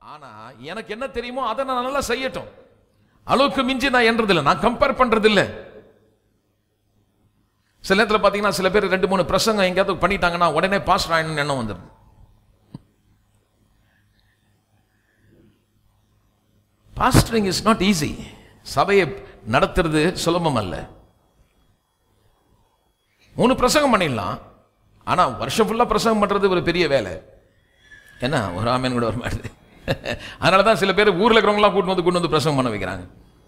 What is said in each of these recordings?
ஆனா எனக்கு என்ன தெரியுமோ அதை நான் நல்லா செய்யட்டும் அளவுக்கு மிஞ்சி நான் என்றதில்லை நான் கம்பேர் பண்றதில்லை சில நேரத்தில் பார்த்தீங்கன்னா சில பேர் ரெண்டு மூணு பிரசங்கம் எங்கேயாவது பண்ணிட்டாங்கன்னா உடனே பாஸ் ஆகணும்னு எண்ணம் வந்துடும் பாஸ்டரிங் இஸ் நாட் ஈஸி சபையை நடத்துறது சுலபம் அல்ல மூணு பிரசங்கம் பண்ணிடலாம் ஆனா வருஷம் ஃபுல்லா பிரசங்கம் பண்றது ஒரு பெரிய வேலை என்ன ஒரு ஆமேன் கூட வர மாட்டேது அதனால தான் சில பேர் ஊர்ல இருக்கிறவங்களாம் கூட்டு வந்து கூட்டு வந்து பிரசங்கம் பண்ண வைக்கிறாங்க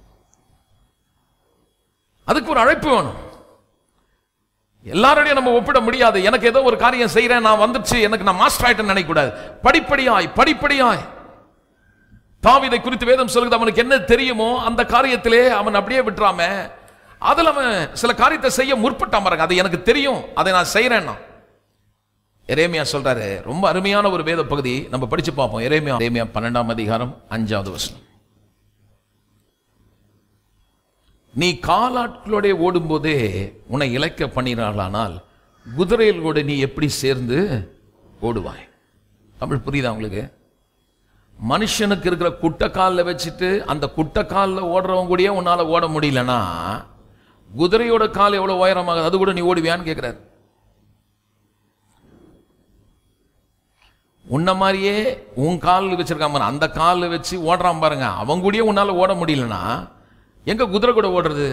அதுக்கு ஒரு அழைப்பு வேணும் எல்லாரோடையும் நம்ம ஒப்பிட முடியாது எனக்கு ஏதோ ஒரு காரியம் செய்யறேன் நான் வந்துச்சு எனக்கு நான் மாஸ்டர் ஆயிட்டேன்னு நினைக்கக்கூடாது படிப்படியாய் படிப்படியாய் தாவீதை குறித்து வேதம் சொல்லுது அவனுக்கு என்ன தெரியுமோ அந்த காரியத்திலே அவன் அப்படியே விட்டுறாம அதுல அவன் சில காரியத்தை செய்ய முற்பட்டான் பாருங்க அது எனக்கு தெரியும் அதை நான் செய்யறேன்னா எரேமியா சொல்றாரு ரொம்ப அருமையான ஒரு வேத பகுதி நம்ம படிச்சு பார்ப்போம் எரேமியா எரேமியா பன்னெண்டாம் அதிகாரம் அஞ்சாவது வசனம் நீ காலாட்களோட ஓடும்போதே உன்னை இழைக்க பண்ணினாலானால் குதிரைகளோட நீ எப்படி சேர்ந்து ஓடுவாய் தமிழ் புரியுதா உங்களுக்கு மனுஷனுக்கு இருக்கிற குட்டை காலில் வச்சுட்டு அந்த குட்டை காலில் ஓடுறவங்க கூடயே உன்னால ஓட முடியலன்னா குதிரையோட கால் எவ்வளவு உயரமாகுது அது கூட நீ ஓடுவியான்னு கேட்கிறாரு உன்ன மாதிரியே உன் காலில் வச்சிருக்கான் பாரு, அந்த காலில் வச்சு ஓடுறான் பாருங்க அவன் கூடயே உன்னால ஓட முடியலன்னா எங்க குதிரை கூட ஓடுறது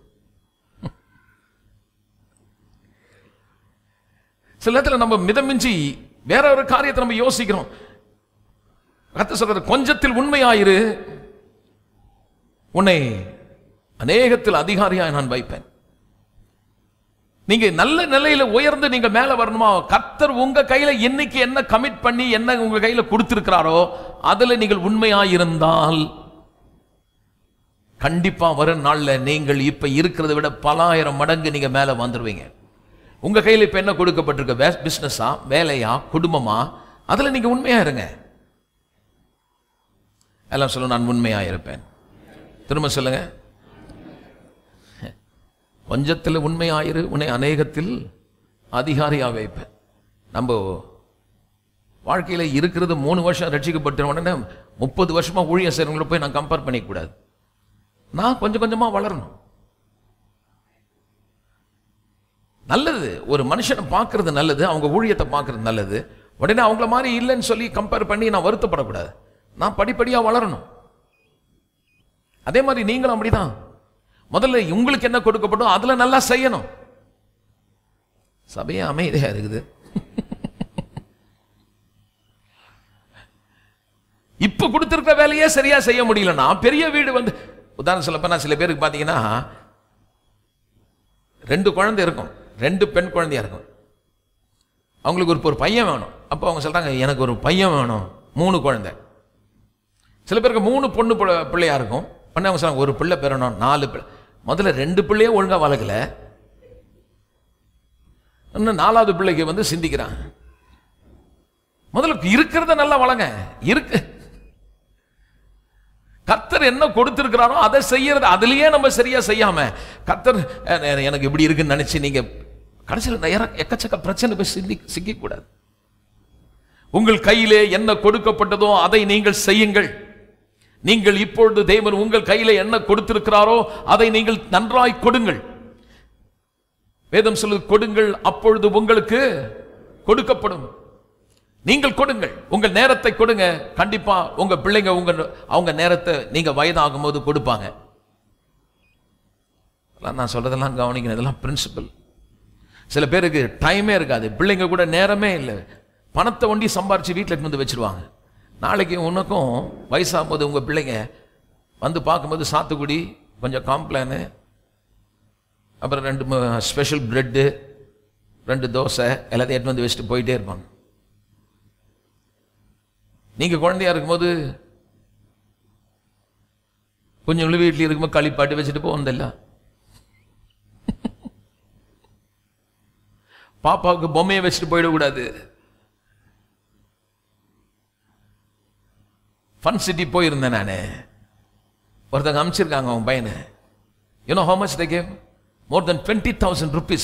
சில நேரத்தில் நம்ம மிதமிஞ்சி வேற ஒரு காரியத்தை நம்ம யோசிக்கிறோம் கத்த சொல்றது கொஞ்சத்தில் உண்மையாயிரு உன்னை அநேகத்தில் அதிகாரியாய் நான் வைப்பேன் நீங்க நல்ல நிலையில உயர்ந்து நீங்க மேல வரணுமா கர்த்தர் உங்க கையில இன்னைக்கு என்ன கமிட் பண்ணி என்ன உங்க கையில கொடுத்திருக்கிறாரோ அதுல நீங்கள் உண்மையாயிருந்தால் கண்டிப்பா வரும் நாள்ல நீங்கள் இப்ப இருக்கிறத விட பலாயிரம் மடங்கு நீங்க மேல வந்துருவீங்க உங்க கையில இப்ப என்ன கொடுக்கப்பட்டிருக்க பிசினஸா வேலையா குடும்பமா அதுல நீங்க உண்மையா இருங்க எல்லாம் சொல்ல நான் உண்மையா இருப்பேன் திரும்ப சொல்லுங்க கொஞ்சத்தில் உண்மையாயிரு உன்னை அநேகத்தில் அதிகாரியா வைப்பேன் நம்ம வாழ்க்கையில இருக்கிறது மூணு வருஷம் ரட்சிக்கப்பட்ட உடனே முப்பது வருஷமா ஊழியம் செய்றவங்கள போய் நான் கம்பேர் பண்ணிக்கூடாது நான் கொஞ்சம் கொஞ்சமா வளரணும் நல்லது ஒரு மனுஷனை பார்க்கறது நல்லது அவங்க ஊழியத்தை பார்க்கறது நல்லது உடனே அவங்கள மாதிரி இல்லைன்னு சொல்லி கம்பேர் பண்ணி நான் வருத்தப்படக்கூடாது நான் படிப்படியா வளரணும் அதே மாதிரி நீங்களும் அப்படிதான் முதல்ல உங்களுக்கு என்ன கொடுக்கப்படும் அதுல நல்லா செய்யணும் சபையே அமைதியா இருக்குது இப்ப கொடுத்திருக்கிற வேலையே சரியா செய்ய முடியலன்னா பெரிய வீடு வந்து உதாரணம் சொல்லப்ப நான் சில பேருக்கு பாத்தீங்கன்னா ரெண்டு குழந்தை இருக்கும் ரெண்டு பெண் குழந்தையா இருக்கும் அவங்களுக்கு ஒரு ஒரு பையன் வேணும் அப்போ அவங்க சொல்றாங்க எனக்கு ஒரு பையன் வேணும் மூணு குழந்தை சில பேருக்கு மூணு பொண்ணு பிள்ளை- பிள்ளையா இருக்கும் உடனே அவங்க சொல்றாங்க ஒரு பிள்ளை பெறணும் நாலு பிள்ளை முதல்ல ரெண்டு பிள்ளையே ஒழுங்கா வளர்க்கல இன்னும் நாலாவது பிள்ளைக்கு வந்து சிந்திக்கிறான் முதல்ல இருக்கிறத நல்லா வளங்க இருக்கு கர்த்தர் என்ன கொடுத்திருக்கிறாரோ அதை செய்யறது அதுலயே நம்ம சரியா செய்யாம கர்த்தர் அஹ், அஹ், எனக்கு இப்படி இருக்குன்னு நினைச்சு நீங்க கடைசியில் நேரம் எக்கச்சக்க பிரச்சனை போய் சிந்தி சிக்க கூடாது உங்கள் கையிலே என்ன கொடுக்கப்பட்டதோ அதை நீங்கள் செய்யுங்கள் நீங்கள் இப்பொழுது தேவன் உங்கள் கையிலே என்ன கொடுத்திருக்கிறாரோ அதை நீங்கள் நன்றாய் கொடுங்கள் வேதம் சொல்லுது கொடுங்கள் அப்பொழுது உங்களுக்கு கொடுக்கப்படும் நீங்கள் கொடுங்கள் உங்கள் நேரத்தை கொடுங்க கண்டிப்பா உங்க பிள்ளைங்க உங்க அவங்க நேரத்தை நீங்க வயதாகும் போது கொடுப்பாங்க அதெல்லாம் நான் சொல்றதெல்லாம் கவனிக்கணும் இதெல்லாம் பிரின்சிபல் சில பேருக்கு டைமே இருக்காது பிள்ளைங்க கூட நேரமே இல்லை பணத்தை ஒண்டி சம்பாரிச்சு வீட்டில் எடுத்துட்டு வந்து வச்சிருவாங்க நாளைக்கு உனக்கும் வயசாகும் போது உங்க பிள்ளைங்க வந்து பார்க்கும்போது சாத்துக்குடி கொஞ்சம் காம்ப்ளானு அப்புறம் ரெண்டு ஸ்பெஷல் பிரெட்டு ரெண்டு தோசை எல்லாத்தையும் எடுத்து வந்து வச்சுட்டு போயிட்டே இருப்பாங்க நீங்க குழந்தையா இருக்கும்போது கொஞ்சம் வீட்டில் இருக்கும்போது களிப்பாட்டி வச்சுட்டு போவதில்ல பாப்பாவுக்கு பொம்மையை வச்சுட்டு போயிடக்கூடாது ஃபன் சிட்டி போயிருந்தேன் நான் ஒருத்தங்க அனுப்பிச்சிருக்காங்க அவன் பையனை you know how much they gave more then twenty thousand rupees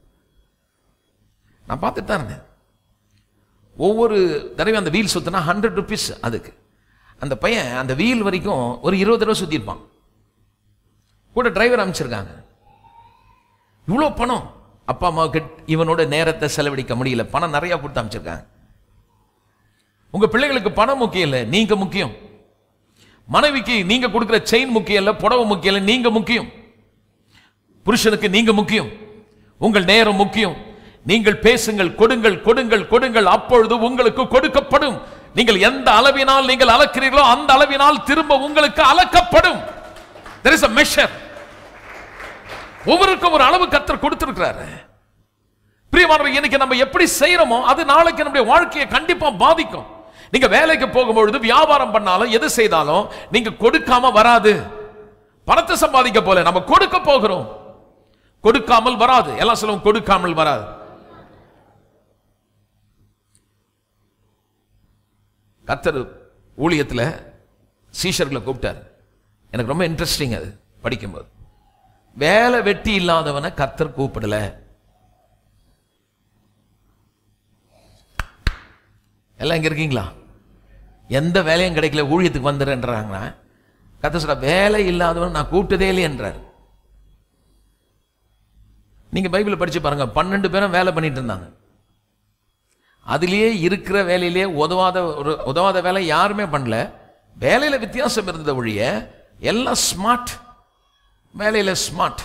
நான் பார்த்துட்டு தான் இருந்தேன் ஒவ்வொரு தடவை அந்த வீல் சுத்தினா ஹண்ட்ரட் ருபீஸ் அதுக்கு அந்த பையன் அந்த வீல் வரைக்கும் ஒரு இருபது தடவை சுத்திருப்பான் கூட டிரைவர் அமைச்சிருக்காங்க இவ்வளோ பணம் அப்பா அம்மாவுக்கு இவனோட நேரத்தை செலவழிக்க முடியல பணம் நிறைய கொடுத்து அமைச்சிருக்காங்க உங்க பிள்ளைகளுக்கு பணம் முக்கியம் இல்லை நீங்க முக்கியம் மனைவிக்கு நீங்க கொடுக்கிற செயின் முக்கியம் இல்ல புடவை முக்கியம் இல்ல நீங்க முக்கியம் புருஷனுக்கு நீங்க முக்கியம் உங்கள் நேரம் முக்கியம் நீங்கள் பேசுங்கள் கொடுங்கள் கொடுங்கள் கொடுங்கள் அப்பொழுது உங்களுக்கு கொடுக்கப்படும் நீங்கள் எந்த அளவினால் நீங்கள் அளக்கிறீர்களோ அந்த அளவினால் திரும்ப உங்களுக்கு அளக்கப்படும் there is a measure ஒவ்வொருக்கும் ஒரு அளவு கத்தர் கொடுத்திருக்கிறாரு பிரியமானவர் இன்னைக்கு நம்ம எப்படி செய்யறோமோ அது நாளைக்கு நம்முடைய வாழ்க்கையை கண்டிப்பா பாதிக்கும் நீங்க வேலைக்கு போகும்பொழுது வியாபாரம் பண்ணாலும் எது செய்தாலும் நீங்க கொடுக்காம வராது பணத்தை சம்பாதிக்க போல நம்ம கொடுக்க போகிறோம் கொடுக்காமல் வராது எல்லாம் சொல்லுவோம் கொடுக்காமல் வராது கத்தர் ஊழியத்துல சீஷர்களை கூப்பிட்டார் எனக்கு ரொம்ப இன்ட்ரெஸ்டிங் அது படிக்கும்போது வேலை வெட்டி இல்லாதவனை கத்தர் கூப்பிடல எல்லாம் இங்க இருக்கீங்களா எந்த வேலையும் கிடைக்கல ஊழியத்துக்கு வந்துடுறேன்றாங்கன்னா கத்த சொல்ற வேலை இல்லாதவன் நான் கூப்பிட்டதே இல்லையன்றார் நீங்க பைபிளை படிச்சு பாருங்க பன்னெண்டு பேரும் வேலை பண்ணிட்டு இருந்தாங்க அதுலயே இருக்கிற வேலையிலேயே உதவாத ஒரு உதவாத வேலை யாருமே பண்ணல வேலையில வித்தியாசம் இருந்த ஒழிய எல்லாம் ஸ்மார்ட் வேலையில ஸ்மார்ட்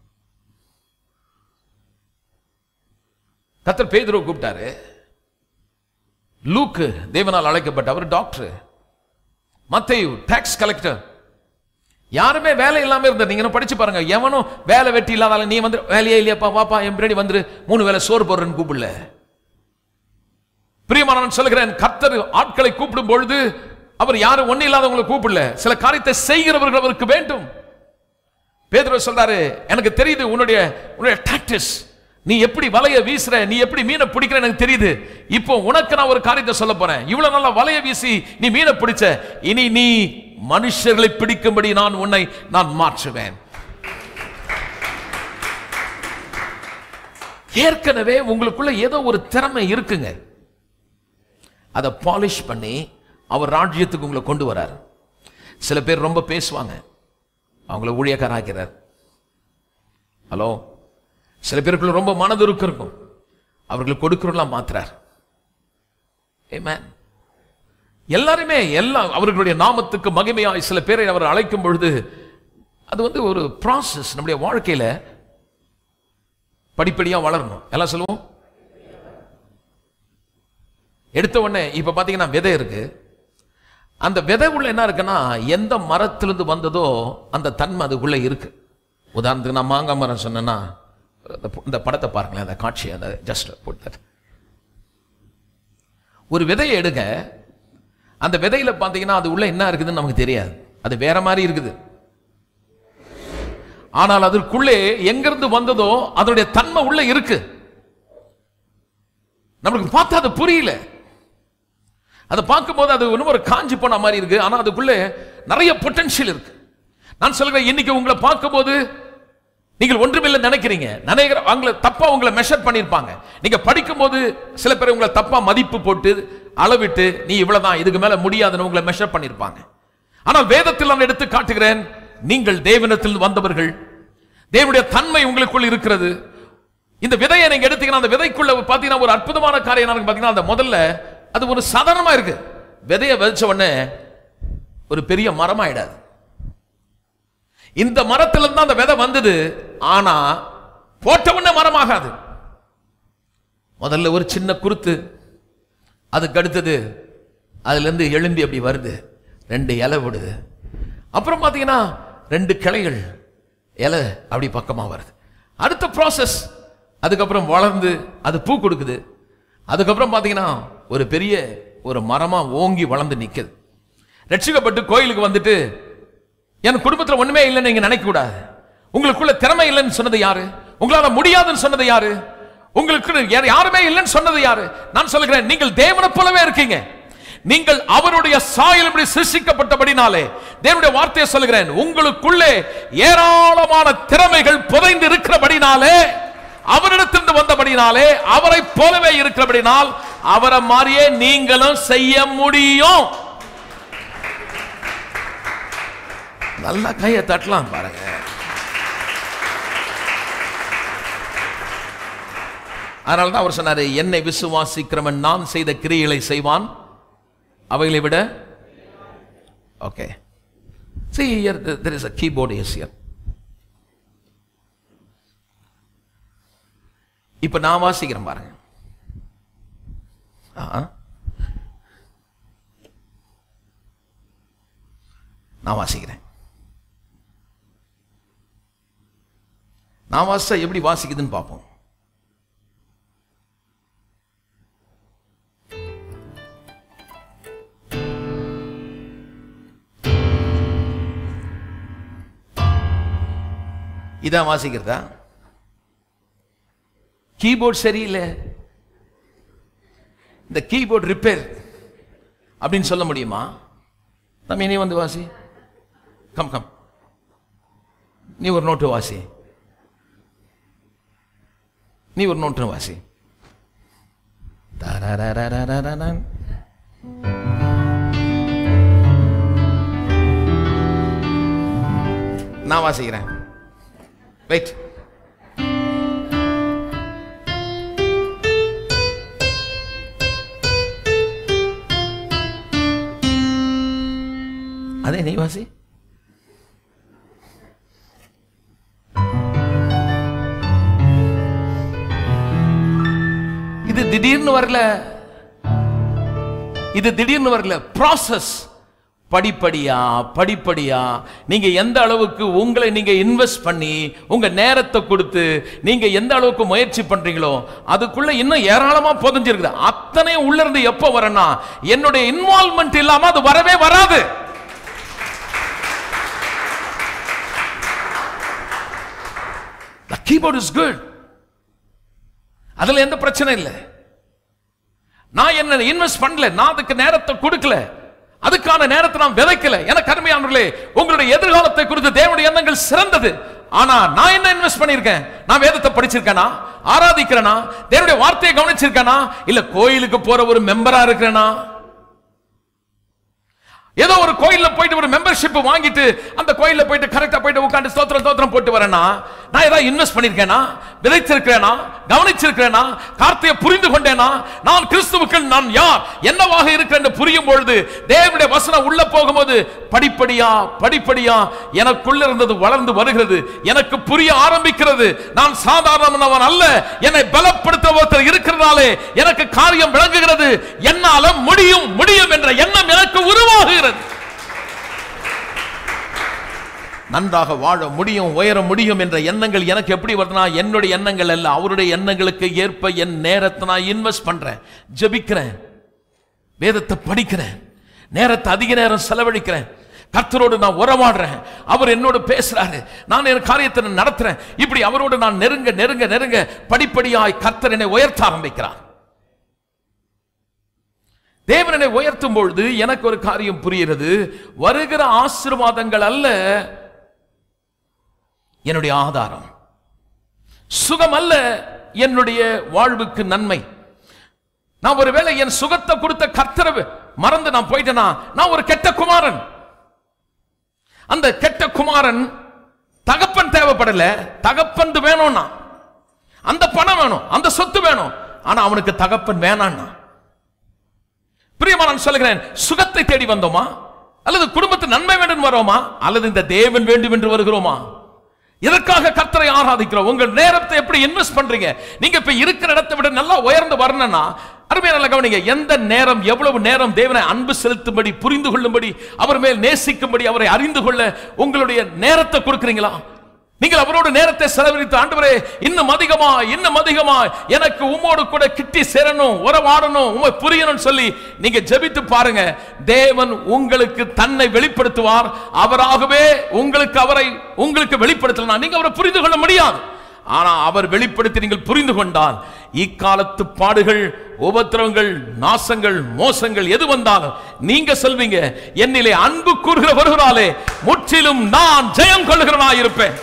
கத்தர் பேதுருவை கூப்பிட்டாரு லூக்கு தேவனால் அழைக்கப்பட்ட அவர் டாக்டர் மத்தையு டாக்ஸ் கலெக்டர் யாருமே வேலை இல்லாம இருந்த நீங்க படிச்சு பாருங்க எவனும் வேலை வெட்டி இல்லாதால நீ வந்து வேலையே இல்லையாப்பா வாப்பா என் பின்னாடி வந்துரு மூணு வேலை சோறு போடுறேன்னு கூப்பிடல பிரியமான நான் சொல்லுகிறேன் கர்த்தர் ஆட்களை கூப்பிடும் பொழுது அவர் யாரும் ஒண்ணு இல்லாதவங்களை கூப்பிடல சில காரியத்தை செய்கிறவர்கள் அவருக்கு வேண்டும் பேதுரு சொல்றாரு எனக்கு தெரியுது உன்னுடைய உன்னுடைய டாக்டிஸ் நீ எப்படி வலைய வீசுற நீ எப்படி மீனை பிடிக்கிற எனக்கு தெரியுது இப்போ உனக்கு நான் ஒரு காரியத்தை சொல்ல போறேன் இவ்வளவு நல்லா வலைய வீசி நீ மீனை பிடிச்ச இனி நீ மனுஷர்களை பிடிக்கும்படி நான் உன்னை நான் மாற்றுவேன் ஏற்கனவே உங்களுக்குள்ள ஏதோ ஒரு திறமை இருக்குங்க அதை பாலிஷ் பண்ணி அவர் ராஜ்யத்துக்கு உங்களை கொண்டு வரார் சில பேர் ரொம்ப பேசுவாங்க அவங்கள ஊழியக்காராக்கிறார் ஹலோ சில பேருக்குள்ள ரொம்ப மனதுருக்கு இருக்கும் அவர்களுக்கு கொடுக்கிறலாம் மாத்துறார் Amen. எல்லாருமே எல்லாம் அவர்களுடைய நாமத்துக்கு மகிமையாய் சில பேரை அவர் அழைக்கும் பொழுது அது வந்து ஒரு ப்ராசஸ் நம்முடைய வாழ்க்கையில படிப்படியா வளரணும் எல்லாம் சொல்லுவோம் எடுத்த உடனே இப்ப பாத்தீங்கன்னா விதை இருக்கு அந்த விதை உள்ள என்ன இருக்குன்னா எந்த மரத்திலிருந்து வந்ததோ அந்த தன்மை அதுக்குள்ள இருக்கு உதாரணத்துக்கு நான் மாங்காய் மரம் சொன்னேன்னா இந்த ப- இந்த படத்தை பாருங்களேன் அந்த காட்சி அந்த ஜஸ்ட் போட்டு ஒரு விதையை எடுங்க அந்த விதையில பார்த்தீங்கன்னா அது உள்ள என்ன இருக்குதுன்னு நமக்கு தெரியாது அது வேற மாதிரி இருக்குது ஆனால் அதற்குள்ளே எங்கிருந்து வந்ததோ அதனுடைய தன்மை உள்ள இருக்கு நம்மளுக்கு பார்த்தா அது புரியல அதை பார்க்கும்போது அது இன்னும் ஒரு காஞ்சி போன மாதிரி இருக்கு ஆனா அதுக்குள்ளே நிறைய பொட்டன்ஷியல் இருக்கு நான் சொல்கிறேன் இன்னைக்கு உங்களை பார்க்கும்போது நீங்கள் ஒன்றுமில்லை நினைக்கிறீங்க நினைக்கிற அவங்கள தப்பா உங்களை மெஷர் பண்ணியிருப்பாங்க நீங்க படிக்கும்போது சில பேர் உங்களை தப்பா மதிப்பு போட்டு அளவிட்டு நீ இவ்வளவுதான் இதுக்கு மேல முடியாதுன்னு உங்களை மெஷர் பண்ணியிருப்பாங்க ஆனால் வேதத்தில் நான் எடுத்து காட்டுகிறேன் நீங்கள் தேவனத்தில் வந்தவர்கள் தேவனுடைய தன்மை உங்களுக்குள் இருக்கிறது இந்த விதையை நீங்க எடுத்தீங்கன்னா அந்த விதைக்குள்ள பாத்தீங்கன்னா ஒரு அற்புதமான காரியம் என்னன்னு பாத்தீங்கன்னா அந்த முதல்ல அது ஒரு சாதாரணமா இருக்கு விதையை விதைச்ச உடனே ஒரு பெரிய மரமாயிடாது இந்த மரத்திலிருந்து தான் அந்த விதை வந்தது ஆனா போட்ட உடனே மரமாகாது முதல்ல ஒரு சின்ன குருத்து அதுக்கு அடுத்தது அதுல இருந்து எழும்பி அப்படி வருது ரெண்டு இலை விடுது அப்புறம் பாத்தீங்கன்னா ரெண்டு கிளைகள் இலை அப்படி பக்கமா வருது அடுத்த ப்ராசஸ் அதுக்கப்புறம் வளர்ந்து அது பூ கொடுக்குது அதுக்கப்புறம் பாத்தீங்கன்னா ஒரு பெரிய ஒரு மரமா ஓங்கி வளர்ந்து நிக்குது ரட்சிக்கப்பட்டு கோயிலுக்கு வந்துட்டு என் குடும்பத்துல ஒண்ணுமே இல்லைன்னு நீங்க நினைக்க கூடாது உங்களுக்குள்ள திறமை இல்லைன்னு சொன்னது யாரு உங்களால முடியாதுன்னு சொன்னது யாரு உங்களுக்கு யார் யாருமே இல்லைன்னு சொன்னது யாரு நான் சொல்லுகிறேன் நீங்கள் தேவனை போலவே இருக்கீங்க நீங்கள் அவருடைய சாயல் சிருஷ்டிக்கப்பட்டபடினாலே தேவனுடைய வார்த்தையை சொல்லுகிறேன் உங்களுக்குள்ளே ஏராளமான திறமைகள் புதைந்து இருக்கிறபடினாலே அவரிடத்திலிருந்து வந்தபடினாலே அவரை போலவே இருக்கிறபடினால் அவரை மாதிரியே நீங்களும் செய்ய முடியும் நல்லா கையை தட்டலாம் பாருங்க அதனால தான் அவர் சொன்னாரு என்னை விசுவாசிக்கிறவன் நான் செய்த கிரியைகளை செய்வான் அவைகளை விட okay see here th- there is a keyboard is here இப்ப நான் வாசிக்கிறேன் பாருங்க ஆ. நான் வாசிக்கிறேன் நான் வாசிச்சா எப்படி வாசிக்குதுன்னு பார்ப்போம் இதான் வாசிக்கிறதா கீபோர்ட் சரியில்லை இந்த கீபோர்ட் ரிப்பேர் அப்படின்னு சொல்ல முடியுமா நம்ம இனி வந்து வாசி கம் கம் நீ ஒரு நோட்டு வாசி நீ ஒரு நோட்டு வாசி தரரரரரரரன். நான் வாசிக்கிறேன் வெயிட் அதே நீ வாசி இது திடீர்னு வரல இது திடீர்னு வரல ப்ராசஸ் படிப்படியா படிப்படியா நீங்க எந்த அளவுக்கு உங்களை நீங்க இன்வெஸ்ட் பண்ணி உங்க நேரத்தை கொடுத்து நீங்க எந்த அளவுக்கு முயற்சி பண்றீங்களோ அதுக்குள்ள இன்னும் ஏராளமா புதஞ்சிருக்குது அத்தனையும் உள்ள இருந்து எப்போ வரனா என்னுடைய இன்வால்மெண்ட் இல்லாம அது வரவே வராது The keyboard is good. அதுல எந்த பிரச்சனை இல்லை நான் என்ன இன்வெஸ்ட் பண்ணல நான் அதுக்கு நேரத்தை கொடுக்கல அதுக்கான நேரத்தை நான் விதைக்கல எனக்கு அருமையானவர்களே உங்களுடைய எதிர்காலத்தை குறித்து தேவனுடைய எண்ணங்கள் சிறந்தது ஆனா நான் என்ன இன்வெஸ்ட் பண்ணிருக்கேன் நான் வேதத்தை படிச்சிருக்கேனா ஆராதிக்கிறேனா தேவனுடைய வார்த்தையை கவனிச்சிருக்கேனா இல்ல கோயிலுக்கு போற ஒரு மெம்பரா இருக்கிறேனா ஏதோ ஒரு கோயில்ல போயிட்டு ஒரு மெம்பர்ஷிப் வாங்கிட்டு அந்த கோயில்ல போயிட்டு கரெக்டா போயிட்டு உட்கார்ந்து ஸ்தோத்திரம் ஸ்தோத்திரம் போட்டு வரேனா நான் ஏதாவது இன்வெஸ்ட் பண்ணிருக்கேனா விதைச்சிருக்கிறேனா கவனிச்சிருக்கிறேனா கார்த்தையை புரிந்து கொண்டேனா நான் கிறிஸ்துவுக்கு நான் யார் என்னவாக இருக்கிறேன் புரியும் பொழுது தேவனுடைய வசனம் உள்ள போகும்போது படிப்படியா படிப்படியா எனக்குள்ள இருந்தது வளர்ந்து வருகிறது எனக்கு புரிய ஆரம்பிக்கிறது நான் சாதாரணவன் அல்ல என்னை பலப்படுத்த ஒருத்தர் இருக்கிறதாலே எனக்கு காரியம் விளங்குகிறது என்னால முடியும் முடியும் என்ற எண்ணம் எனக்கு உருவாகுகிறது நன்றாக வாழ முடியும் உயர முடியும் என்ற எண்ணங்கள் எனக்கு எப்படி வருதுன்னா என்னுடைய எண்ணங்கள் அல்ல அவருடைய எண்ணங்களுக்கு ஏற்ப என் நேரத்தை நான் இன்வெஸ்ட் பண்றேன் ஜெபிக்கிறேன் வேதத்தை படிக்கிறேன் நேரத்தை அதிக நேரம் செலவழிக்கிறேன் கர்த்தரோடு நான் உறவாடுறேன் அவர் என்னோடு பேசுறாரு நான் என் காரியத்தை நான் நடத்துறேன் இப்படி அவரோடு நான் நெருங்க நெருங்க நெருங்க படிப்படியாய் கர்த்தர் என்னை உயர்த்த ஆரம்பிக்கிறார் தேவனனை உயர்த்தும் பொழுது எனக்கு ஒரு காரியம் புரிகிறது வருகிற ஆசீர்வாதங்கள் அல்ல என்னுடைய ஆதாரம் சுகம் அல்ல என்னுடைய வாழ்வுக்கு நன்மை நான் ஒருவேளை என் சுகத்தை கொடுத்த கர்த்தரை மறந்து நான் போயிட்டேனா நான் ஒரு கெட்ட குமாரன் அந்த கெட்ட குமாரன் தகப்பன் தேவைப்படல தகப்பன் வேணும்னா அந்த பணம் வேணும் அந்த சொத்து வேணும் ஆனா அவனுக்கு தகப்பன் வேணான்னா பிரியமா நான் சொல்லுகிறேன் சுகத்தை தேடி வந்தோமா அல்லது குடும்பத்து நன்மை வேண்டும் வரோமா அல்லது இந்த தேவன் வேண்டும் என்று வருகிறோமா எதற்காக கர்த்தரை ஆராதிக்கிறோம் உங்க நேரத்தை எப்படி இன்வெஸ்ட் பண்றீங்க நீங்க இப்ப இருக்கிற இடத்தை விட நல்லா உயர்ந்து வரணும்னா அருமையா நல்லா கவனிங்க எந்த நேரம் எவ்வளவு நேரம் தேவனை அன்பு செலுத்தும்படி புரிந்து கொள்ளும்படி அவர் மேல் நேசிக்கும்படி அவரை அறிந்து கொள்ள உங்களுடைய நேரத்தை கொடுக்குறீங்களா நீங்கள் அவரோடு நேரத்தை செலவழித்து ஆண்டவரே இன்னும் அதிகமா இன்னும் அதிகமா எனக்கு உம்மோடு கூட கிட்டி சேரணும் உறவாடணும் உண்மை புரியணும்னு சொல்லி நீங்க ஜெபித்து பாருங்க தேவன் உங்களுக்கு தன்னை வெளிப்படுத்துவார் அவராகவே உங்களுக்கு அவரை உங்களுக்கு வெளிப்படுத்தலாம் நீங்க அவரை புரிந்து கொள்ள முடியாது ஆனா அவர் வெளிப்படுத்தி நீங்கள் புரிந்து கொண்டால் இக்காலத்து பாடுகள் உபத்திரவங்கள் நாசங்கள் மோசங்கள் எது வந்தாலும் நீங்க சொல்வீங்க என்னிலே அன்பு கூறுகிற வருகிறாலே முற்றிலும் நான் ஜெயம் கொள்ளுகிறவனா இருப்பேன்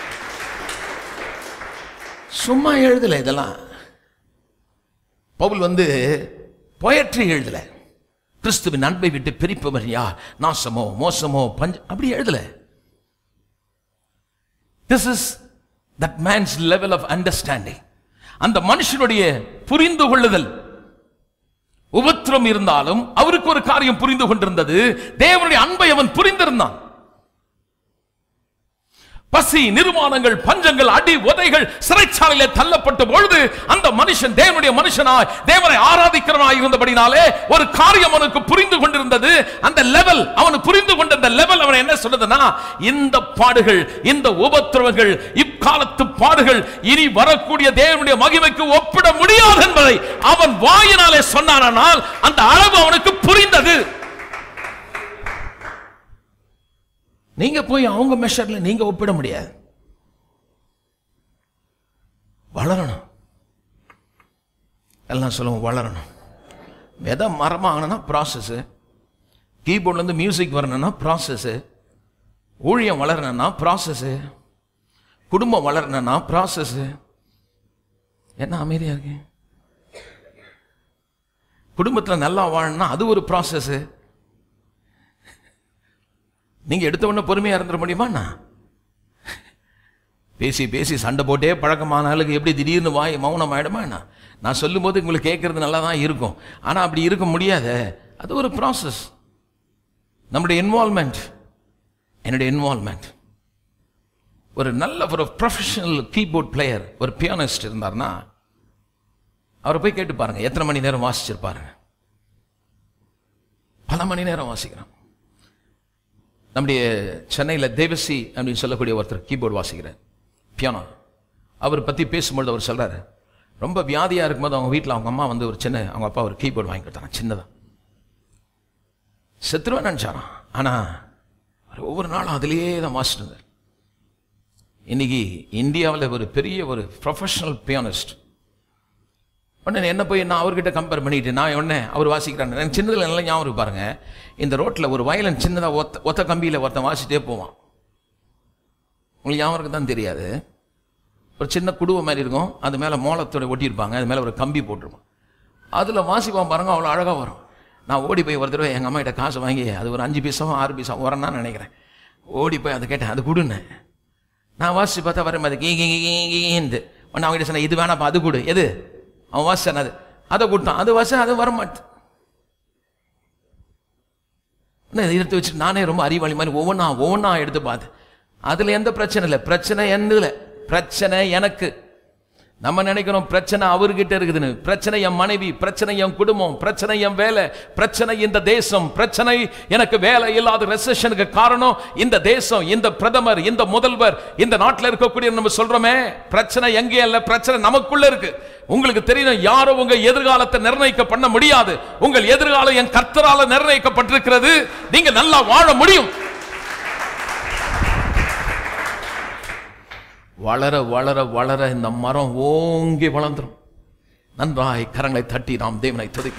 சும்மா எழுதல இதெல்லாம் பவுல் வந்து பொயட்ரி எழுதல கிறிஸ்துவின் அன்பை விட்டு பிரிப்பவர் யார் நாசமோ மோசமோ பஞ்ச அப்படி எழுதல this is that man's level of understanding அந்த மனுஷனுடைய புரிந்து கொள்ளுதல் உபத்திரம் இருந்தாலும் அவருக்கு ஒரு காரியம் புரிந்து கொண்டிருந்தது தேவனுடைய அன்பை அவன் புரிந்திருந்தான் பசி நிர்மாணங்கள் பஞ்சங்கள் அடி உதைகள் சிறைச்சாலையிலே தள்ளப்பட்ட பொழுது அந்த மனுஷன் தேவனுடைய மனுஷனாய் தேவனை ஆராதிக்கிறவனாய் இருந்தபடினாலே ஒரு காரியம் அவனுக்கு புரிந்து கொண்டிருந்தது அந்த லெவல் அவன் புரிந்து கொண்ட அந்த லெவல் அவன் என்ன சொன்னதுன்னா இந்த பாடுகள் இந்த உபத்திரவங்கள் இக்காலத்து பாடுகள் இனி வரக்கூடிய தேவனுடைய மகிமைக்கு ஒப்பிட முடியாது என்பதை அவன் வாயினாலே சொன்னானால் அந்த அளவு அவனுக்கு புரிந்தது நீங்க போய் அவங்க மெஷர்ல நீங்க ஒப்பிட முடியாது வளரணும் எல்லாம் சொல்லுவோம் வளரணும் விதை மரமாகணும்னா ப்ராசஸ்ஸு கீபோர்ட்லேருந்து மியூசிக் வரணும்னா ப்ராசஸ்ஸு ஊழியம் வளரணும்னா ப்ராசஸ்ஸு குடும்பம் வளரணும்னா ப்ராசஸ்ஸு என்ன அமைதியா இருக்கு குடும்பத்தில் நல்லா வாழணும்னா அது ஒரு ப்ராசஸ்ஸு நீங்க எடுத்த உடனே பொறுமையா இருந்துட முடியுமா பேசி பேசி சண்டை போட்டே பழக்கமான ஆளுக்கு எப்படி திடீர்னு வாய் மௌனம் ஆயிடுமா என்ன நான் சொல்லும்போது உங்களுக்கு கேட்கறது நல்லா தான் இருக்கும் ஆனா அப்படி இருக்க முடியாது அது ஒரு ப்ராசஸ் நம்முடைய இன்வால்மெண்ட் என்னுடைய இன்வால்மெண்ட் ஒரு நல்ல ஒரு ப்ரொஃபஷனல் கீபோர்ட் பிளேயர் ஒரு பியானிஸ்ட் இருந்தார்னா அவரை போய் கேட்டு பாருங்க எத்தனை மணி நேரம் வாசிச்சிருப்பாருங்க பல மணி நேரம் வாசிக்கிறான் நம்முடைய சென்னையில் தேவசி அப்படின்னு சொல்லக்கூடிய ஒருத்தர் கீபோர்டு வாசிக்கிறார் பியானோ அவர் பற்றி பேசும்பொழுது அவர் சொல்றாரு ரொம்ப வியாதியாக இருக்கும்போது அவங்க வீட்டில் அவங்க அம்மா வந்து ஒரு சின்ன அவங்க அப்பா ஒரு கீபோர்டு வாங்கி கொடுத்தாங்க சின்னதாக செத்துருவேன் நினச்சாராம் ஆனால் அவர் ஒவ்வொரு நாளும் அதிலேயே தான் வாசிட்டு இருந்தார் இன்னைக்கு இந்தியாவில் ஒரு பெரிய ஒரு ப்ரொஃபஷனல் பியானிஸ்ட் உடனே என்ன போய் நான் அவர்கிட்ட கம்பேர் பண்ணிட்டு நான் உடனே அவர் வாசிக்கிறான் எனக்கு சின்னதில் நல்லா ஞாபகம் இருக்கு பாருங்க இந்த ரோட்டில் ஒரு வயலன் சின்னதாக ஒத்த ஒத்த கம்பியில் ஒருத்தன் வாசிட்டே போவான் உங்களுக்கு ஞாபகம் இருக்கு தான் தெரியாது ஒரு சின்ன குடுவை மாதிரி இருக்கும் அது மேலே மோளத்தோட ஒட்டியிருப்பாங்க அது மேலே ஒரு கம்பி போட்டிருப்பான் அதில் வாசிப்பான் பாருங்க அவ்வளோ அழகாக வரும் நான் ஓடி போய் ஒரு தடவை எங்கள் அம்மா கிட்ட காசு வாங்கி அது ஒரு அஞ்சு பீஸாவும் ஆறு பீஸாவும் வரேன்னு நினைக்கிறேன் ஓடி போய் அதை கேட்டேன் அது கொடுன்னு நான் வாசிச்சு பார்த்தா வர மாதிரி கீ கீ கீ கீந்து உடனே அவங்ககிட்ட சொன்னேன் இது வேணாப்பா அது கொடு எது அவன் வாசிச்சான் அது அதை கொடுத்தான் அது வாசம் அது வரமாட்டு இதை எடுத்து வச்சு நானே ரொம்ப அறிவாளி மாதிரி ஒவ்வொன்றா ஒவ்வொன்றா எடுத்து பார்த்தேன் அதில் எந்த பிரச்சனை இல்லை பிரச்சனை என்னதுல பிரச்சனை எனக்கு நம்ம நினைக்கிறோம் பிரச்சனை அவர்கிட்ட இருக்குதுன்னு பிரச்சனை என் மனைவி பிரச்சனை என் குடும்பம் பிரச்சனை என் வேலை பிரச்சனை இந்த தேசம் பிரச்சனை எனக்கு வேலை இல்லாத ரெசஷனுக்கு காரணம் இந்த தேசம் இந்த பிரதமர் இந்த முதல்வர் இந்த நாட்டில் இருக்கக்கூடிய நம்ம சொல்றோமே பிரச்சனை எங்கே இல்ல பிரச்சனை நமக்குள்ள இருக்கு உங்களுக்கு தெரியும் யாரும் உங்க எதிர்காலத்தை நிர்ணயிக்க பண்ண முடியாது உங்கள் எதிர்காலம் என் கர்த்தரால நிர்ணயிக்கப்பட்டிருக்கிறது நீங்க நல்லா வாழ முடியும் வளர வளர வளர இந்த மரம் ஓங்கி வளர்ந்துரும் நன்றாய் கரங்களை தட்டி நாம் தேவனை துதிக்க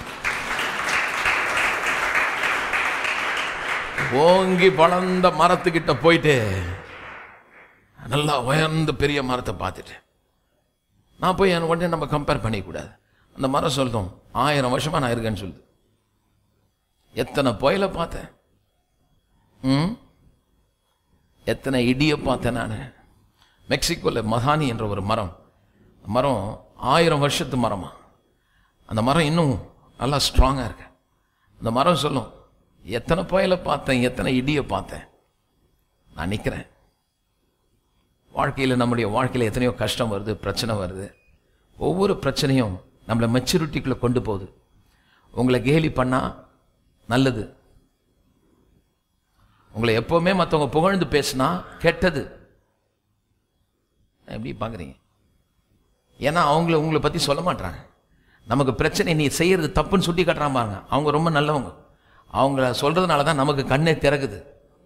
ஓங்கி வளர்ந்த மரத்துக்கிட்ட போயிட்டு நல்லா உயர்ந்த பெரிய மரத்தை பார்த்துட்டு நான் போய் என் உடனே நம்ம கம்பேர் பண்ணிக்கூடாது அந்த மரம் சொல்லும் ஆயிரம் வருஷமா நான் இருக்கேன்னு சொல்லுது எத்தனை புயலை பார்த்தேன் ம் எத்தனை இடிய பார்த்தேன் நான் மெக்சிகோவில் மகானி என்ற ஒரு மரம் மரம் ஆயிரம் வருஷத்து மரமா அந்த மரம் இன்னும் நல்லா ஸ்ட்ராங்காக இருக்கு அந்த மரம் சொல்லும் எத்தனை புயலை பார்த்தேன் எத்தனை இடியை பார்த்தேன் நான் நிற்கிறேன் வாழ்க்கையில் நம்முடைய வாழ்க்கையில் எத்தனையோ கஷ்டம் வருது பிரச்சனை வருது ஒவ்வொரு பிரச்சனையும் நம்மளை மெச்சூரிட்டிக்குள்ளே கொண்டு போகுது உங்களை கேலி பண்ணா நல்லது உங்களை எப்பவுமே மற்றவங்க புகழ்ந்து பேசினா கெட்டது எப்படி பார்க்குறீங்க ஏன்னா அவங்கள உங்களை பற்றி சொல்ல மாட்டாங்க நமக்கு பிரச்சனை நீ செய்யறது தப்புன்னு சுட்டி காட்டுறான் பாருங்க அவங்க ரொம்ப நல்லவங்க அவங்கள சொல்றதுனால தான் நமக்கு கண்ணே திறக்குது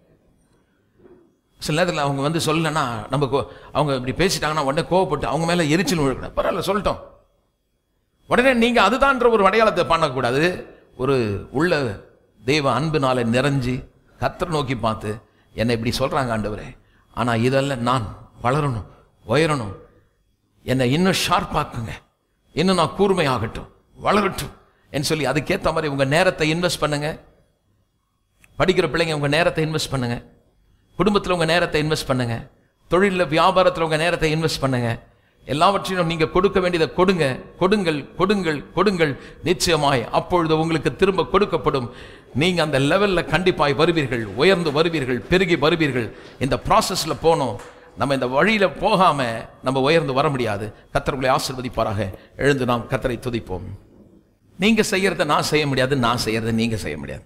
சில நேரத்தில் அவங்க வந்து சொல்லலைன்னா நம்ம கோ- அவங்க இப்படி பேசிட்டாங்கன்னா உடனே கோவப்பட்டு அவங்க மேலே எரிச்சல் விழுக்கணும் பரவாயில்ல சொல்லட்டும் உடனே நீங்க அதுதான்ற ஒரு அடையாளத்தை பண்ணக்கூடாது ஒரு உள்ள தெய்வ அன்பினால நிறைஞ்சு கத்தரை நோக்கி பார்த்து என்னை இப்படி சொல்றாங்க ஆண்டவரே ஆனா இதெல்லாம் நான் வளரணும் உயரணும் என்னை இன்னும் ஷார்ப்பாக்குங்க இன்னும் நான் கூர்மையாகட்டும் வளரட்டும் என்று சொல்லி அதுக்கேற்ற மாதிரி உங்க நேரத்தை இன்வெஸ்ட் பண்ணுங்க படிக்கிற பிள்ளைங்க உங்க நேரத்தை இன்வெஸ்ட் பண்ணுங்க குடும்பத்தில் உங்க நேரத்தை இன்வெஸ்ட் பண்ணுங்க தொழிலில் வியாபாரத்தில் உங்க நேரத்தை இன்வெஸ்ட் பண்ணுங்க எல்லாவற்றையும் நீங்க கொடுக்க வேண்டியதை கொடுங்க கொடுங்கள் கொடுங்கள் கொடுங்கள் நிச்சயமாய் அப்பொழுது உங்களுக்கு திரும்ப கொடுக்கப்படும் நீங்க அந்த லெவல்ல கண்டிப்பாய் வருவீர்கள் உயர்ந்து வருவீர்கள் பெருகி வருவீர்கள் இந்த ப்ராசஸ்ல போனோம் நம்ம இந்த வழியில போகாம நம்ம உயர்ந்து வர முடியாது கத்தர்களை ஆசிர்வதிப்பாராக எழுந்து நாம் கத்தரை துதிப்போம் நீங்க செய்யறதை நான் செய்ய முடியாது நான் செய்யறதை நீங்க செய்ய முடியாது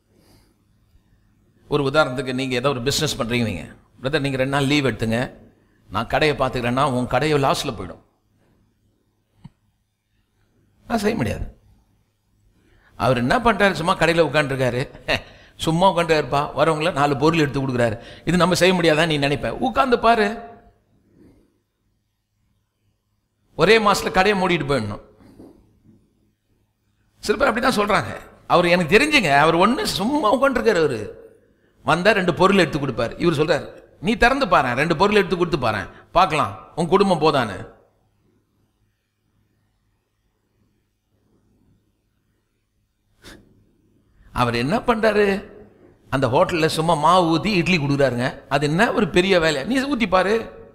ஒரு உதாரணத்துக்கு நீங்க ஏதோ ஒரு பிசினஸ் பண்றீங்க நீங்க பிரதர் நீங்க ரெண்டு நாள் லீவ் எடுத்துங்க நான் கடையை பார்த்துக்கிறேன்னா உன் கடையை லாஸ்ல போயிடும் நான் செய்ய முடியாது அவர் என்ன பண்றாரு சும்மா கடையில் உட்காந்துருக்காரு சும்மா உட்காந்து இருப்பா வரவங்கள நாலு பொருள் எடுத்து கொடுக்குறாரு இது நம்ம செய்ய முடியாதான் நீ நினைப்ப உட்காந்து பாரு ஒரே மாசத்துல கடையை மூடிட்டு போயிடணும் சில பேர் அப்படிதான் சொல்றாங்க அவர் எனக்கு தெரிஞ்சுங்க அவர் ஒண்ணு சும்மா உட்காந்துருக்காரு அவரு வந்தா ரெண்டு பொருள் எடுத்து கொடுப்பாரு இவர் சொல்றாரு நீ திறந்து பாரு ரெண்டு பொருள் எடுத்து கொடுத்து பாரு பார்க்கலாம் உன் குடும்பம் போதானு அவர் என்ன பண்றாரு அந்த ஹோட்டல்ல சும்மா மாவு ஊத்தி இட்லி கொடுக்குறாருங்க அது என்ன ஒரு பெரிய வேலை நீ ஊத்தி பாரு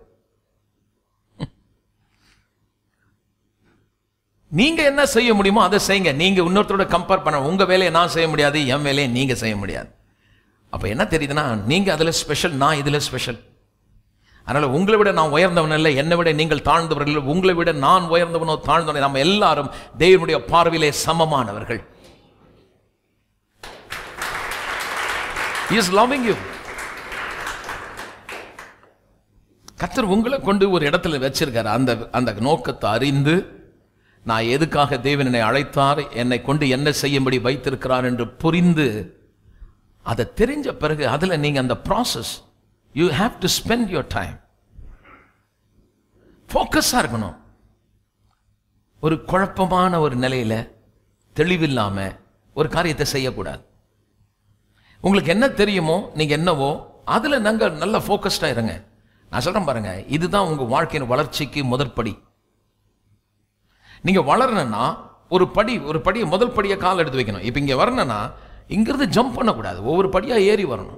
நீங்க என்ன செய்ய முடியுமோ அதை செய்யுங்க நீங்க இன்னொருத்தரோட கம்பேர் பண்ண உங்க வேலையை நான் செய்ய முடியாது என் வேலையை நீங்க செய்ய முடியாது அப்ப என்ன தெரியுதுன்னா நீங்க அதுல ஸ்பெஷல் நான் இதுல ஸ்பெஷல் அதனால உங்களை விட நான் உயர்ந்தவன் இல்லை என்னை விட நீங்கள் தாழ்ந்தவர்கள் உங்களை விட நான் உயர்ந்தவனோ தாழ்ந்தவனோ நம்ம எல்லாரும் தேவனுடைய பார்வையிலே சமமானவர்கள் He is loving you. கர்த்தர் உங்களை கொண்டு ஒரு இடத்துல வச்சிருக்காரு அந்த அந்த நோக்கத்தை அறிந்து நான் எதுக்காக தேவன் என்னை அழைத்தார் என்னை கொண்டு என்ன செய்யும்படி வைத்திருக்கிறார் என்று புரிந்து அதை தெரிஞ்ச பிறகு அதுல நீங்க அந்த process you have to spend your time ஃபோக்கஸாக இருக்கணும் ஒரு குழப்பமான ஒரு நிலையில தெளிவில்லாம ஒரு காரியத்தை செய்யக்கூடாது உங்களுக்கு என்ன தெரியுமோ நீங்க என்னவோ அதுல நாங்க நல்ல ஃபோக்கஸ்டா இருங்க நான் சொல்றேன் பாருங்க இதுதான் உங்க வாழ்க்கையின் வளர்ச்சிக்கு முதற்படி நீங்க வளரணும்னா ஒரு படி ஒரு படியை முதல் படியை கால் எடுத்து வைக்கணும் இப்போ இங்க வரணும்னா இங்கிருந்து ஜம்ப் பண்ணக்கூடாது ஒவ்வொரு படியா ஏறி வரணும்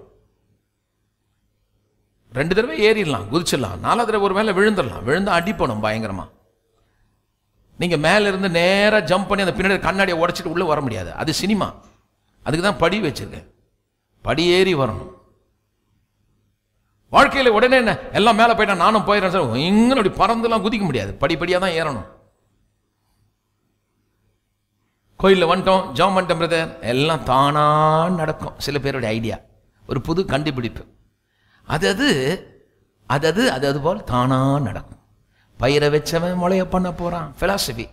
ரெண்டு தடவை ஏறிடலாம் குதிச்சிடலாம் நாலாவது தடவை ஒரு மேலே விழுந்துடலாம் விழுந்தா அடிப்பணும் பயங்கரமா நீங்க மேல இருந்து நேரா ஜம்ப் பண்ணி அந்த பின்னாடி கண்ணாடியை உடைச்சிட்டு உள்ள வர முடியாது அது சினிமா அதுக்கு தான் படி வச்சிருக்கேன் படி ஏறி வரணும் வாழ்க்கையில உடனே என்ன எல்லாம் மேல போயிட்டா நானும் போயிடுறேன் சார் இங்கே அப்படி பறந்துலாம் குதிக்க முடியாது படிப்படியா தான் ஏறணும் கோயிலில் வந்துட்டோம் ஜாம் பண்ணிட்டோம் பிரதர் எல்லாம் தானா நடக்கும் சில பேருடைய ஐடியா ஒரு புது கண்டுபிடிப்பு அது அது அது அது அது அது போல் தானா நடக்கும் பயிரை வச்சவன் முளைய பண்ண போறான் பிலாசபி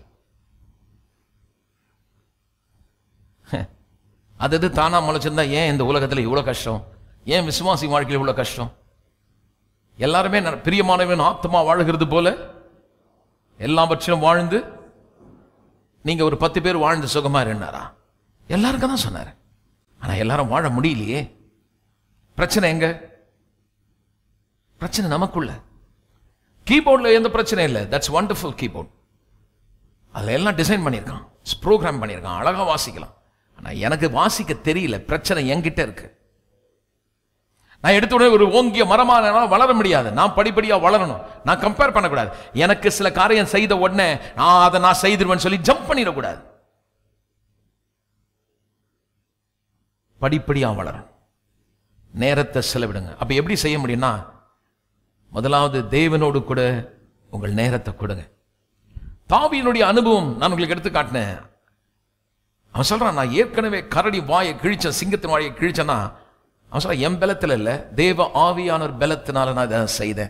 அது அது தானா முளைச்சிருந்தா ஏன் இந்த உலகத்தில் இவ்வளோ கஷ்டம் ஏன் விசுவாசி வாழ்க்கையில் இவ்வளோ கஷ்டம் எல்லாருமே ந- பிரியமானவன் ஆத்மா வாழுகிறது போல எல்லாவற்றிலும் வாழ்ந்து நீங்க ஒரு பத்து பேர் வாழ்ந்து சுகமா இருந்தாரா எல்லாருக்கும் தான் சொன்னார் ஆனா எல்லாரும் வாழ முடியலையே பிரச்சனை எங்க பிரச்சனை நமக்குள்ள கீபோர்டில் எந்த பிரச்சனை இல்லை தட்ஸ் வண்டர்ஃபுல் கீபோர்ட் அதில் எல்லாம் டிசைன் பண்ணியிருக்கான் ப்ரோக்ராம் பண்ணியிருக்கான் அழகா வாசிக்கலாம் ஆனா எனக்கு வாசிக்க தெரியல பிரச்சனை என்கிட்ட இருக்கு நான் எடுத்த உடனே ஒரு ஓங்கிய மரமா என்னால வளர முடியாது நான் படிப்படியா வளரணும் நான் கம்பேர் பண்ணக்கூடாது எனக்கு சில காரியம் செய்த உடனே நான் அதை நான் செய்திருவேன்னு சொல்லி ஜம்ப் பண்ணிடக்கூடாது படிப்படியா வளரணும் நேரத்தை செலவிடுங்க அப்ப எப்படி செய்ய முடியும்னா முதலாவது தேவனோடு கூட உங்கள் நேரத்தை கொடுங்க தாவியினுடைய அனுபவம் நான் உங்களுக்கு எடுத்து காட்டினேன் அவன் சொல்றான் நான் ஏற்கனவே கரடி வாயை கிழிச்சேன் சிங்கத்தின் வாயை கிழிச்சேன்னா அவன் சொல்றான் என் பலத்தில் இல்ல தேவ ஆவியானவர் பலத்தினால நான் இதை செய்தேன்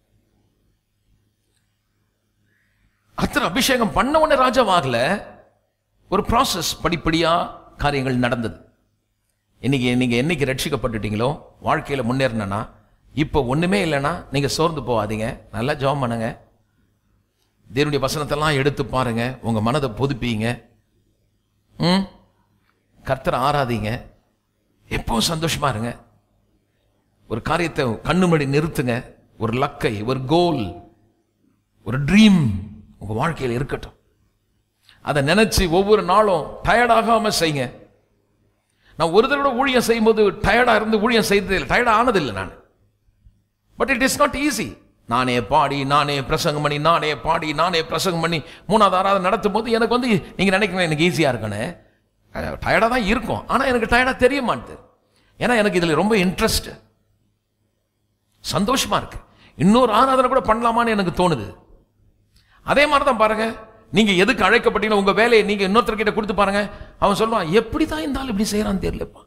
கர்த்தர் அபிஷேகம் பண்ண உடனே ராஜாவாகல ஒரு process படிப்படியா காரியங்கள் நடந்தது இன்னைக்கு நீங்க என்னைக்கு ரட்சிக்கப்பட்டுட்டீங்களோ வாழ்க்கையில முன்னேறினா இப்போ ஒண்ணுமே இல்லைன்னா நீங்க சோர்ந்து போகாதீங்க நல்லா ஜெபம் பண்ணுங்க தேவனுடைய வசனத்தெல்லாம் எடுத்து பாருங்க உங்க மனதை புதுப்பிங்க ம் கர்த்தரை ஆராதிங்க எப்பவும் சந்தோஷமா இருங்க ஒரு காரியத்தை கண்ணுமடி நிறுத்துங்க ஒரு லக்கை ஒரு கோல் ஒரு ட்ரீம் உங்க வாழ்க்கையில் இருக்கட்டும் அதை நினைச்சு ஒவ்வொரு நாளும் டயர்டாகாம செய்யுங்க நான் ஒரு தடவை ஊழியம் செய்யும்போது டயர்டா இருந்து ஊழியம் செய்தது இல்லை டயர்ட் ஆனதில்லை நான் but it is not easy நானே பாடி நானே பிரசங்கம் பண்ணி நானே பாடி நானே பிரசங்கம் பண்ணி மூணாவது ஆறாவது நடத்தும் போது எனக்கு வந்து நீங்க நினைக்கிறேன் எனக்கு ஈஸியா இருக்குன்னு டயர்டாக தான் இருக்கும் ஆனா எனக்கு டயர்டா தெரிய மாட்டுது ஏன்னா எனக்கு இதுல ரொம்ப இன்ட்ரெஸ்ட் சந்தோஷமா இருக்கு இன்னொரு ஆராதனை கூட பண்ணலாமான்னு எனக்கு தோணுது அதே மாதிரி தான் பாருங்க நீங்க எதுக்கு அழைக்கப்பட்டீங்க உங்க வேலையை நீங்க இன்னொருத்தர்கிட்ட கொடுத்து பாருங்க அவன் சொல்லுவான் எப்படி தான் இந்த ஆள் இப்படி செய்யறான்னு தெரியலப்பா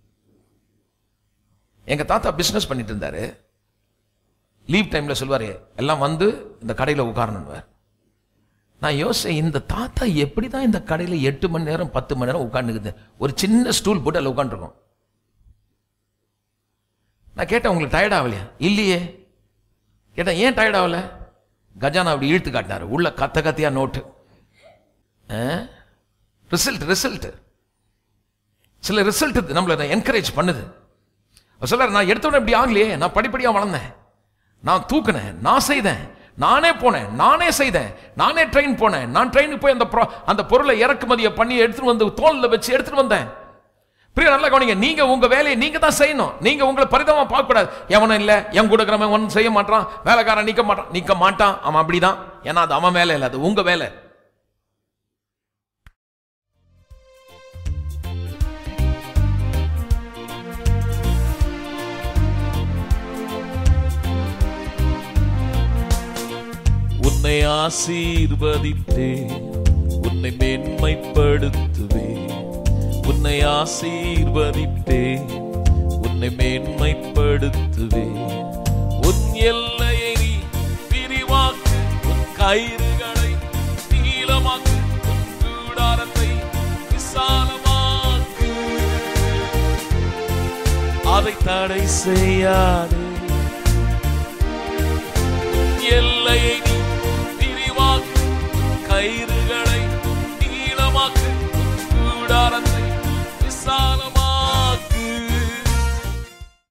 எங்க தாத்தா பிசினஸ் பண்ணிட்டு இருந்தாரு லீவ் டைம்ல சொல்வாரு எல்லாம் வந்து இந்த கடையில உட்காரணும்னுவார் நான் யோசிச்சேன் இந்த தாத்தா எப்படி தான் இந்த கடையில எட்டு மணி நேரம் பத்து மணி நேரம் உட்காந்துக்குது ஒரு சின்ன ஸ்டூல் போட்டு அதில் உட்காந்துருக்கோம் நான் கேட்டேன் உங்களுக்கு டயர்ட் ஆகலையா இல்லையே கேட்டேன் ஏன் டயர்ட் ஆகல கஜானா அப்படி இழுத்து காட்டினாரு உள்ள கத்த கத்தியா நோட்டு ரிசல்ட் ரிசல்ட் சில ரிசல்ட் நம்மளை என்கரேஜ் பண்ணுது சொல்ல நான் எடுத்த உடனே இப்படி ஆகலையே நான் படிப்படியா வளர்ந்தேன் நான் தூக்குனேன் நான் செய்தேன் நானே போனேன் நானே செய்தேன் நானே ட்ரெயின் போனேன் நான் ட்ரெயினுக்கு போய் அந்த pro- அந்த பொருளை இறக்குமதியை பண்ணி எடுத்துட்டு வந்து தோல்ல வச்சு எடுத்துட்டு வந்தேன் பிரியா நல்லா கவனிங்க நீங்க உங்க வேலையை நீங்க தான் செய்யணும் நீங்க உங்களை பரிதமா பார்க்க கூடாது எவனும் இல்ல என் கூட இருக்கிறவன் ஒன்றும் செய்ய மாட்டான் வேலைக்காரன் நிக்க மாட்டான் நிக்க மாட்டான் அவன் அப்படிதான் ஏன்னா அது அவன் வேலை இல்லை அது உங்க வேலை உன்னை ஆசீர்வதித்தே உன்னை மேன்மைப்படுத்துவே உன்னை ஆசீர்வதித்தே உன்னை மேன்மைப்படுத்துவே உன் எல்லையை நீ விரிவாக்கு உன் கயிறுகளை நீளமாக்கு உன் கூடாரத்தை விசாலமாக்கு அதை தடை செய்யாதே எல்லையை